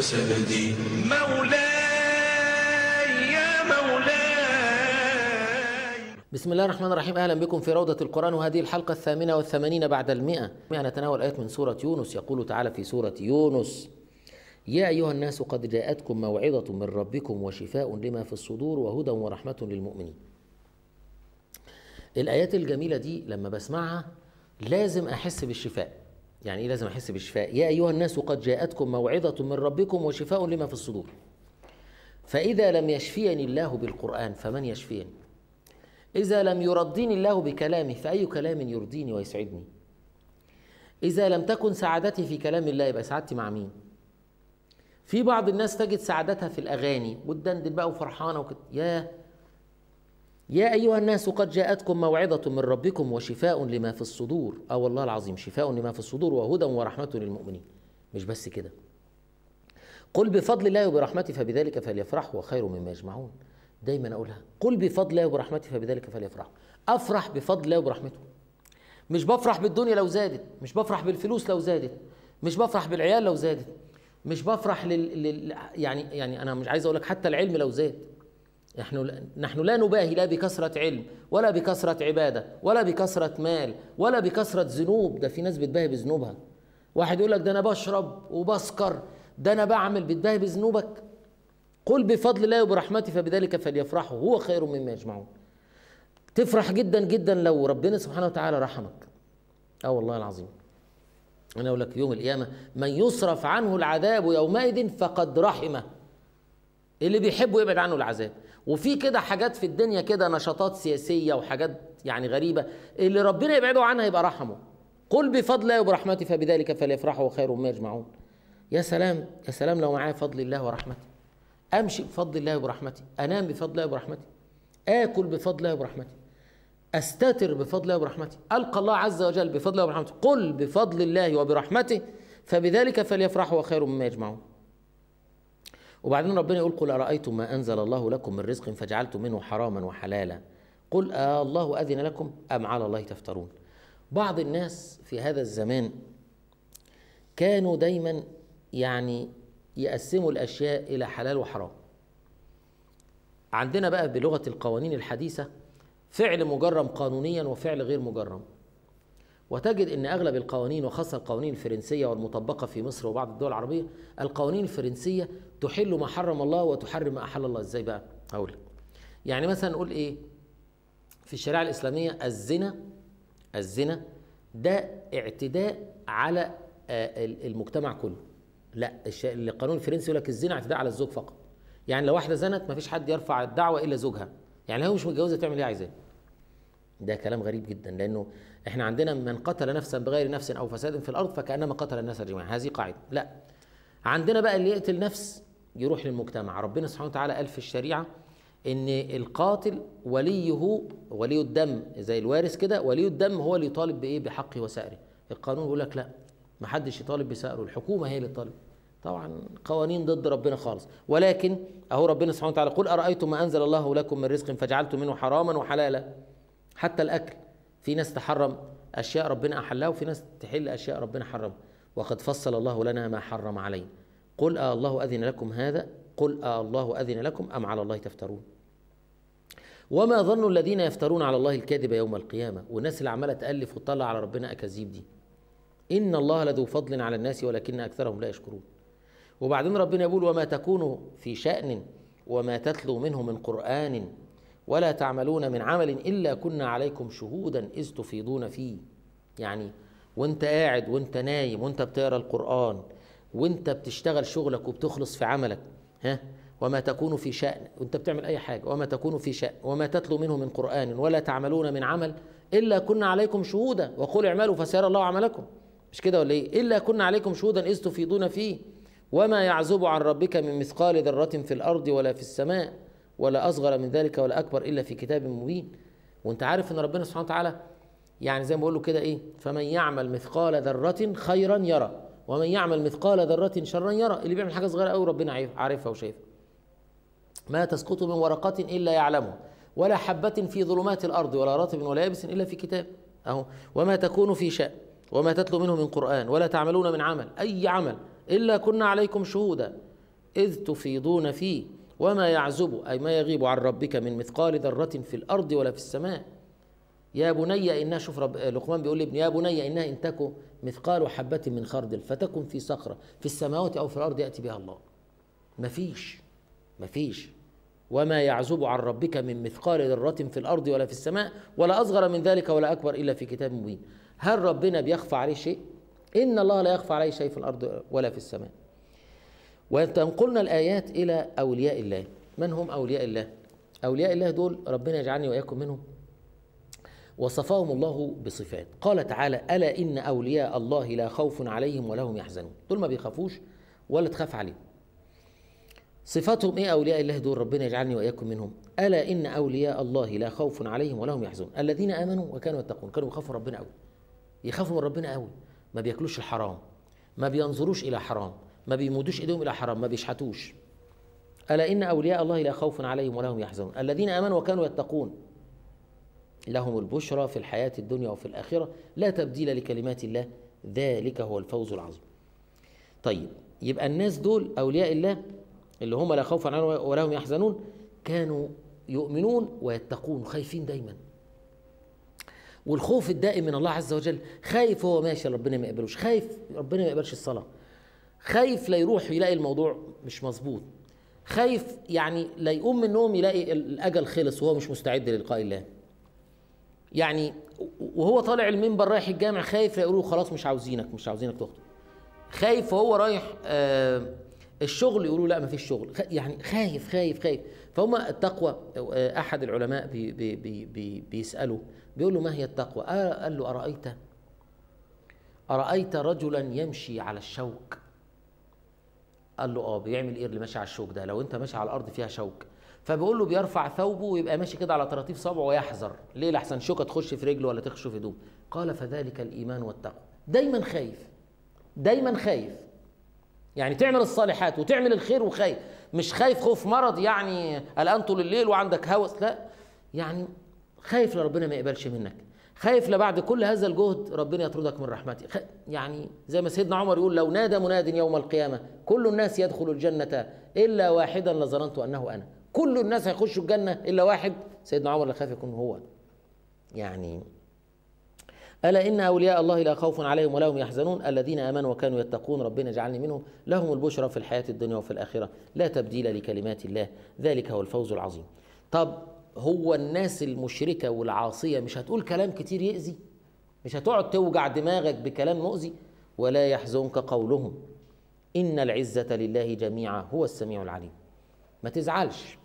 سندي مولاي يا مولاي بسم الله الرحمن الرحيم أهلا بكم في روضة القرآن وهذه الحلقة الثامنة والثمانين بعد المئة نتناول آيات من سورة يونس يقول تعالى في سورة يونس يا أيها الناس قد جاءتكم موعظة من ربكم وشفاء لما في الصدور وهدى ورحمة للمؤمنين الآيات الجميلة دي لما بسمعها لازم أحس بالشفاء يعني إيه لازم أحس بالشفاء يا أيها الناس قد جاءتكم موعظة من ربكم وشفاء لما في الصدور فإذا لم يشفيني الله بالقرآن فمن يشفيني إذا لم يرضيني الله بكلامه فأي كلام يرضيني ويسعدني إذا لم تكن سعادتي في كلام الله يبقى سعادتي مع مين في بعض الناس تجد سعادتها في الأغاني وتدندن بقى وفرحانة وكده يا يا أيها الناس قد جاءتكم موعظة من ربكم وشفاء لما في الصدور أه والله العظيم شفاء لما في الصدور وهدى ورحمة للمؤمنين مش بس كده قل بفضل الله وبرحمته فبذلك فليفرحوا وخير مما يجمعون دايما اقولها قل بفضل الله وبرحمته فبذلك فليفرحوا افرح بفضل الله وبرحمته مش بفرح بالدنيا لو زادت مش بفرح بالفلوس لو زادت مش بفرح بالعيال لو زادت مش بفرح لل... لل... يعني يعني انا مش عايز اقول لك حتى العلم لو زاد نحن نحن لا نباهي لا بكثرة علم ولا بكثرة عبادة ولا بكثرة مال ولا بكثرة ذنوب ده في ناس بتباهي بذنوبها واحد يقول لك ده انا بشرب وبسكر ده انا بعمل بتباهي بذنوبك قل بفضل الله وبرحمته فبذلك فليفرحوا هو خير مما يجمعون تفرح جدا جدا لو ربنا سبحانه وتعالى رحمك اه والله العظيم انا اقول لك يوم القيامه من يصرف عنه العذاب يومئذ فقد رحمه اللي بيحبه يبعد عنه العذاب وفي كده حاجات في الدنيا كده نشاطات سياسيه وحاجات يعني غريبه اللي ربنا يبعده عنها يبقى رحمه قل بفضل الله وبرحمته فبذلك فليفرحوا خير مما يجمعون يا سلام يا سلام لو معايا فضل الله ورحمته امشي بفضل الله وبرحمته انام بفضل الله وبرحمته اكل بفضل الله وبرحمته استتر بفضل الله وبرحمته القى الله عز وجل بفضل الله وبرحمته قل بفضل الله وبرحمته فبذلك فليفرحوا وخير مما يجمعون وبعدين ربنا يقول قل ارايتم ما انزل الله لكم من رزق فجعلتم منه حراما وحلالا قل آه الله اذن لكم ام على الله تفترون بعض الناس في هذا الزمان كانوا دايما يعني يقسموا الاشياء الى حلال وحرام عندنا بقى بلغه القوانين الحديثه فعل مجرم قانونيا وفعل غير مجرم وتجد ان اغلب القوانين وخاصه القوانين الفرنسيه والمطبقه في مصر وبعض الدول العربيه القوانين الفرنسيه تحل ما حرم الله وتحرم ما احل الله ازاي بقى هقول لك يعني مثلا نقول ايه في الشريعه الاسلاميه الزنا الزنا ده اعتداء على المجتمع كله لا القانون الفرنسي يقول لك الزنا اعتداء على الزوج فقط يعني لو واحده زنت ما فيش حد يرفع الدعوه الا زوجها يعني لو مش متجوزه تعمل ايه عايزاه ده كلام غريب جدا لانه احنا عندنا من قتل نفسا بغير نفس او فساد في الارض فكانما قتل الناس جميعا هذه قاعده لا عندنا بقى اللي يقتل نفس يروح للمجتمع ربنا سبحانه وتعالى قال في الشريعه ان القاتل وليه ولي الدم زي الوارث كده ولي الدم هو اللي يطالب بايه بحقه وسائره القانون يقول لك لا ما حدش يطالب بسائره الحكومه هي اللي تطالب طبعا قوانين ضد ربنا خالص ولكن اهو ربنا سبحانه وتعالى قل ارايتم ما انزل الله لكم من رزق فجعلتم منه حراما وحلالا حتى الاكل في ناس تحرم اشياء ربنا احلها وفي ناس تحل اشياء ربنا حرمها وقد فصل الله لنا ما حرم علينا قل آه الله اذن لكم هذا قل آه الله اذن لكم ام على الله تفترون وما ظن الذين يفترون على الله الكذب يوم القيامه والناس اللي عماله تالف وتطلع على ربنا اكاذيب دي ان الله لذو فضل على الناس ولكن اكثرهم لا يشكرون وبعدين ربنا يقول وما تكون في شأن وما تتلو منه من قرآن ولا تعملون من عمل إلا كنا عليكم شهودا إذ تفيضون فيه يعني وانت قاعد وانت نايم وانت بتقرا القرآن وانت بتشتغل شغلك وبتخلص في عملك ها وما تكون في شأن وانت بتعمل أي حاجة وما تكون في شأن وما تتلو منه من قرآن ولا تعملون من عمل إلا كنا عليكم شهودا وقل اعملوا فسيرى الله عملكم مش كده ولا إيه إلا كنا عليكم شهودا إذ تفيضون فيه وما يعزب عن ربك من مثقال ذرة في الأرض ولا في السماء ولا أصغر من ذلك ولا أكبر إلا في كتاب مبين وأنت عارف أن ربنا سبحانه وتعالى يعني زي ما بقول له كده إيه فمن يعمل مثقال ذرة خيرا يرى ومن يعمل مثقال ذرة شرا يرى اللي بيعمل حاجة صغيرة قوي ربنا عارفها وشايفها ما تسقط من ورقة إلا يعلمها ولا حبة في ظلمات الأرض ولا رطب ولا يابس إلا في كتاب أهو وما تكون في شأن وما تتلو منه من قرآن ولا تعملون من عمل أي عمل إلا كنا عليكم شهودا إذ تفيضون فيه وما يعزب أي ما يغيب عن ربك من مثقال ذرة في الأرض ولا في السماء يا بني إنها شوف رب لقمان بيقول لابن يا بني إنها إن تك مثقال حبة من خردل فتكن في صخرة في السماوات أو في الأرض يأتي بها الله مفيش مفيش وما يعزب عن ربك من مثقال ذرة في الأرض ولا في السماء ولا أصغر من ذلك ولا أكبر إلا في كتاب مبين هل ربنا بيخفى عليه شيء؟ إن الله لا يخفى عليه شيء في الأرض ولا في السماء وتنقلنا الآيات إلى أولياء الله من هم أولياء الله؟ أولياء الله دول ربنا يجعلني وإياكم منهم وصفهم الله بصفات قال تعالى ألا إن أولياء الله لا خوف عليهم ولا هم يحزنون دول ما بيخافوش ولا تخاف عليهم صفاتهم ايه اولياء الله دول ربنا يجعلني واياكم منهم الا ان اولياء الله لا خوف عليهم ولا هم يحزنون الذين امنوا وكانوا يتقون كانوا يخافوا ربنا قوي يخافوا من ربنا قوي ما بياكلوش الحرام ما بينظروش الى حرام ما بيمودوش ايديهم الى حرام ما بيشحتوش الا ان اولياء الله لا خوف عليهم ولا هم يحزنون الذين امنوا وكانوا يتقون لهم البشرى في الحياه الدنيا وفي الاخره لا تبديل لكلمات الله ذلك هو الفوز العظيم طيب يبقى الناس دول اولياء الله اللي هم لا خوف عنهم ولا هم يحزنون كانوا يؤمنون ويتقون خايفين دايما والخوف الدائم من الله عز وجل خايف هو ماشي ربنا ما يقبلوش خايف ربنا ما يقبلش الصلاة خايف لا يروح يلاقي الموضوع مش مظبوط خايف يعني لا يقوم من النوم يلاقي الأجل خلص وهو مش مستعد للقاء الله يعني وهو طالع المنبر رايح الجامع خايف يقولوا خلاص مش عاوزينك مش عاوزينك تخطب خايف وهو رايح آه الشغل يقولوا لا ما فيش شغل يعني خايف خايف خايف فهم التقوى احد العلماء بي بي بي بي بيساله بيقول له ما هي التقوى قال له ارايت ارايت رجلا يمشي على الشوك قال له اه بيعمل ايه اللي ماشي على الشوك ده لو انت ماشي على الارض فيها شوك فبيقول له بيرفع ثوبه ويبقى ماشي كده على طراطيف صبعه ويحذر ليه لحسن شوكه تخش في رجله ولا تخش في هدوم قال فذلك الايمان والتقوى دايما خايف دايما خايف يعني تعمل الصالحات وتعمل الخير وخايف مش خايف خوف مرض يعني قلقان طول الليل وعندك هوس لا يعني خايف لربنا ما يقبلش منك خايف لبعد كل هذا الجهد ربنا يطردك من رحمته خ... يعني زي ما سيدنا عمر يقول لو نادى مناد يوم القيامة كل الناس يدخل الجنة إلا واحدا لظننت أنه أنا كل الناس هيخشوا الجنة إلا واحد سيدنا عمر اللي خاف يكون هو يعني ألا إن أولياء الله لا خوف عليهم ولا هم يحزنون الذين آمنوا وكانوا يتقون ربنا اجعلني منهم لهم البشرى في الحياة الدنيا وفي الآخرة لا تبديل لكلمات الله ذلك هو الفوز العظيم طب هو الناس المشركة والعاصية مش هتقول كلام كتير يأذي مش هتقعد توجع دماغك بكلام مؤذي ولا يحزنك قولهم إن العزة لله جميعا هو السميع العليم ما تزعلش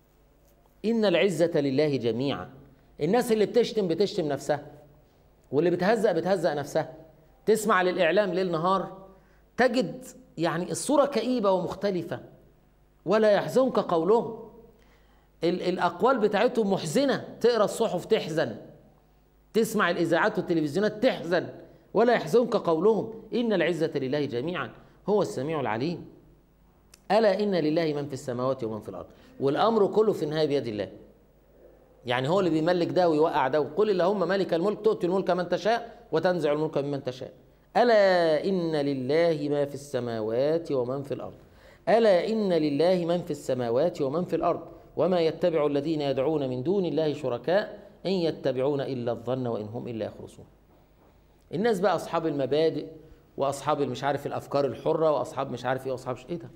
إن العزة لله جميعا الناس اللي بتشتم بتشتم نفسها واللي بتهزأ بتهزأ نفسها تسمع للإعلام ليل نهار تجد يعني الصورة كئيبة ومختلفة ولا يحزنك قولهم الأقوال بتاعتهم محزنة تقرأ الصحف تحزن تسمع الإذاعات والتلفزيونات تحزن ولا يحزنك قولهم إن العزة لله جميعا هو السميع العليم ألا إن لله من في السماوات ومن في الأرض والأمر كله في النهاية بيد الله يعني هو اللي بيملك ده ويوقع ده وقل اللهم مالك الملك تؤتي الملك من تشاء وتنزع الملك ممن تشاء ألا إن لله ما في السماوات ومن في الأرض ألا إن لله من في السماوات ومن في الأرض وما يتبع الذين يدعون من دون الله شركاء إن يتبعون إلا الظن وإن هم إلا يخرصون الناس بقى أصحاب المبادئ وأصحاب مش عارف الأفكار الحرة وأصحاب مش عارف إيه وأصحاب إيه ده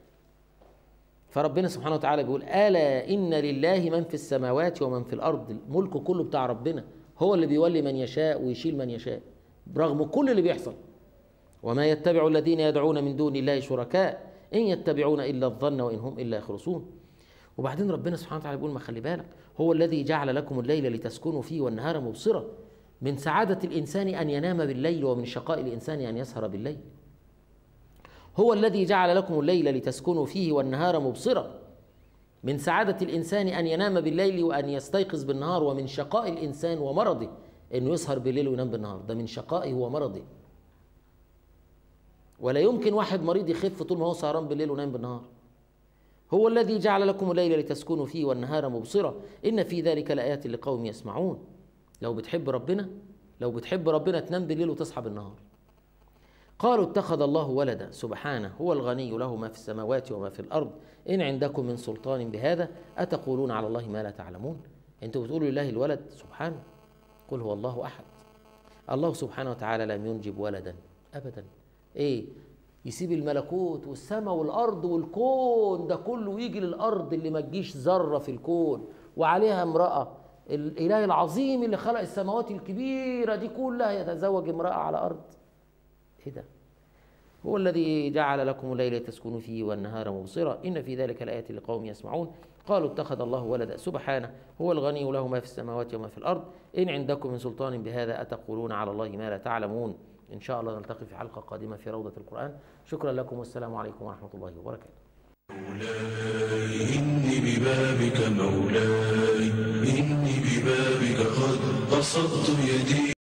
فربنا سبحانه وتعالى بيقول ألا إن لله من في السماوات ومن في الأرض الملك كله بتاع ربنا هو اللي بيولي من يشاء ويشيل من يشاء برغم كل اللي بيحصل وما يتبع الذين يدعون من دون الله شركاء إن يتبعون إلا الظن وإن هم إلا يخرصون وبعدين ربنا سبحانه وتعالى بيقول ما خلي بالك هو الذي جعل لكم الليل لتسكنوا فيه والنهار مبصرا من سعادة الإنسان أن ينام بالليل ومن شقاء الإنسان أن يسهر بالليل هو الذي جعل لكم الليل لتسكنوا فيه والنهار مبصرا من سعادة الإنسان أن ينام بالليل وأن يستيقظ بالنهار ومن شقاء الإنسان ومرضه أنه يسهر بالليل وينام بالنهار ده من شقائه ومرضه ولا يمكن واحد مريض يخف طول ما هو سهران بالليل ونايم بالنهار هو الذي جعل لكم الليل لتسكنوا فيه والنهار مبصرا إن في ذلك لآيات لقوم يسمعون لو بتحب ربنا لو بتحب ربنا تنام بالليل وتصحى بالنهار قالوا اتخذ الله ولدا سبحانه هو الغني له ما في السماوات وما في الأرض إن عندكم من سلطان بهذا أتقولون على الله ما لا تعلمون أنتوا بتقولوا لله الولد سبحانه قل هو الله أحد الله سبحانه وتعالى لم ينجب ولدا أبدا إيه يسيب الملكوت والسماء والأرض والكون ده كله يجي للأرض اللي ما تجيش ذرة في الكون وعليها امرأة الإله العظيم اللي خلق السماوات الكبيرة دي كلها يتزوج امرأة على أرض إيه ده؟ هو الذي جعل لكم الليل تسكنوا فيه والنهار مبصرا إن في ذلك الآيات لقوم يسمعون قالوا اتخذ الله ولدا سبحانه هو الغني له ما في السماوات وما في الأرض إن عندكم من سلطان بهذا أتقولون على الله ما لا تعلمون إن شاء الله نلتقي في حلقة قادمة في روضة القرآن شكرا لكم والسلام عليكم ورحمة الله وبركاته مولاي إني ببابك مولاي إني ببابك قد بسطت يدي